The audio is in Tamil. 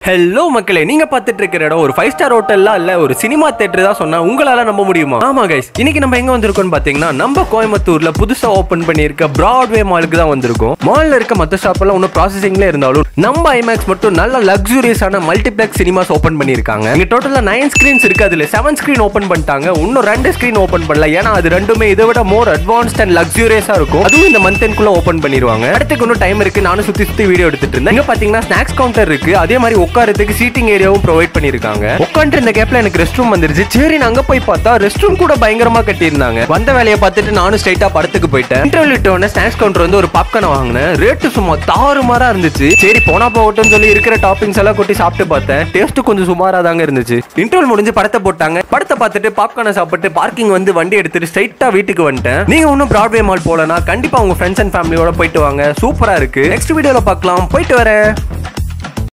ஹலோ மக்களே நீங்க பார்த்துட்டு இருக்கிற இடம் ஒரு ஃபைவ் ஸ்டார் ஹோட்டல்லாம் இல்ல ஒரு சினிமா தேட்டர் தான் சொன்னா உங்களால நம்ப முடியுமா ஆமா கைஸ் இன்னைக்கு நம்ம எங்க வந்திருக்கோம் பாத்தீங்கன்னா நம்ம கோயம்புத்தூர்ல புதுசா ஓபன் பண்ணியிருக்க பிராட்வே மாலுக்கு தான் வந்திருக்கோம் மால்ல இருக்க மத்த ஷாப் எல்லாம் இன்னும் ப்ராசஸிங்ல இருந்தாலும் நம்ம ஐமேக்ஸ் மட்டும் நல்ல லக்ஸூரியஸான மல்டிப்ளெக்ஸ் சினிமாஸ் ஓபன் பண்ணியிருக்காங்க இங்க டோட்டலா நைன் ஸ்கிரீன்ஸ் இருக்கு அதுல செவன் ஸ்கிரீன் ஓபன் பண்ணிட்டாங்க இன்னும் ரெண்டு ஸ்கிரீன் ஓபன் பண்ணல ஏன்னா அது ரெண்டுமே இதை விட மோர் அட்வான்ஸ்ட் அண்ட் லக்ஸூரியஸா இருக்கும் அதுவும் இந்த மந்த் எண்ட்குள்ள ஓபன் பண்ணிடுவாங்க அடுத்துக்கு இன்னும் டைம் இருக்கு நானும் சுத்தி சுத்தி வீடியோ எடுத்துட்டு இருந்தேன் இங்க பாத்தீங்கன்னா ஸ்நாக்ஸ் கவுண்டர் இருக்கு அதே மாதிரி உட்காரத்துக்கு சீட்டிங் ஏரியாவும் ப்ரொவைட் பண்ணிருக்காங்க உட்காந்து இந்த கேப்ல எனக்கு ரெஸ்ட் ரூம் வந்துருச்சு சரி நான் அங்க போய் பார்த்தா ரெஸ்ட் ரூம் கூட பயங்கரமா கட்டியிருந்தாங்க வந்த வேலையை பார்த்துட்டு நானும் ஸ்ட்ரைட்டா படத்துக்கு போயிட்டேன் இன்டர்வியூ டோன ஸ்நாக்ஸ் கவுண்டர் வந்து ஒரு பாப்கார்ன் வாங்கினேன் ரேட்டு சும்மா தாறுமாறா இருந்துச்சு சரி போனா போகட்டும் சொல்லி இருக்கிற டாப்பிங்ஸ் எல்லாம் கொட்டி சாப்பிட்டு பார்த்தேன் டேஸ்ட் கொஞ்சம் சுமாரா தாங்க இருந்துச்சு இன்டர்வல் முடிஞ்சு படத்தை போட்டாங்க படத்தை பார்த்துட்டு பாப்கார்னை சாப்பிட்டு பார்க்கிங் வந்து வண்டி எடுத்துட்டு ஸ்ட்ரைட்டா வீட்டுக்கு வந்துட்டேன் நீங்க இன்னும் பிராட்வே மால் போலனா கண்டிப்பா உங்க ஃப்ரெண்ட்ஸ் அண்ட் ஃபேமிலியோட போயிட்டு வாங்க சூப்பரா இருக்கு நெக்ஸ்ட் வீடியோல பார்க்கலாம் போயிட்டு வரேன்